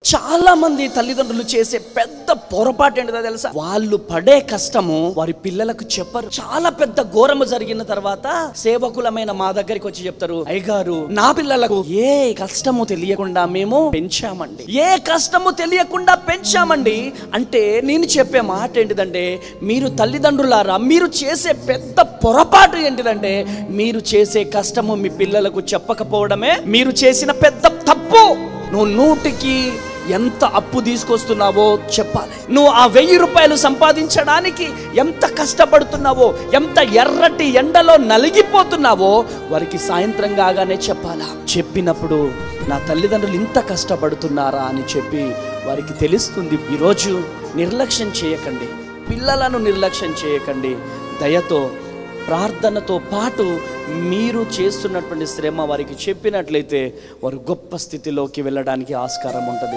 చాలా మంది తల్లిదండ్రులు చేసే పెద్ద పొరపాటు ఏంటిదో తెలుసా వాళ్ళు పడే కష్టము వారి పిల్లలకు చెప్పరు చాలా పెద్ద ఘోరము జరిగిన తర్వాత సేవకులమైన మా దగ్గరికి వచ్చి చెప్తారు అయ్యగారు నా పిల్లలకు ఏ కష్టము తెలియకుండా మేము పెంచామండి ఏ కష్టము తెలియకుండా పెంచామండి అంటే నేను చెప్పే మాట ఏంటిదంటే మీరు తల్లిదండ్రులారా మీరు చేసే పెద్ద పొరపాటు ఏంటిదంటే మీరు చేసే కష్టము మీ పిల్లలకు చెప్పకపోవడమే మీరు చేసిన పెద్ద తప్పు నువ్వు నూటికి ఎంత అప్పు తీసుకొస్తున్నావో చెప్పాలి నువ్వు ఆ వెయ్యి రూపాయలు సంపాదించడానికి ఎంత కష్టపడుతున్నావో ఎంత ఎర్రటి ఎండలో నలిగిపోతున్నావో వారికి సాయంత్రం కాగానే చెప్పాలా చెప్పినప్పుడు నా తల్లిదండ్రులు ఇంత కష్టపడుతున్నారా అని చెప్పి వారికి తెలుస్తుంది ఈరోజు నిర్లక్ష్యం చేయకండి పిల్లలను నిర్లక్ష్యం చేయకండి దయతో ప్రార్థనతో పాటు మీరు చేస్తున్నటువంటి శ్రమ వారికి చెప్పినట్లయితే వారు గొప్ప స్థితిలోకి వెళ్ళడానికి ఆస్కారం ఉంటుంది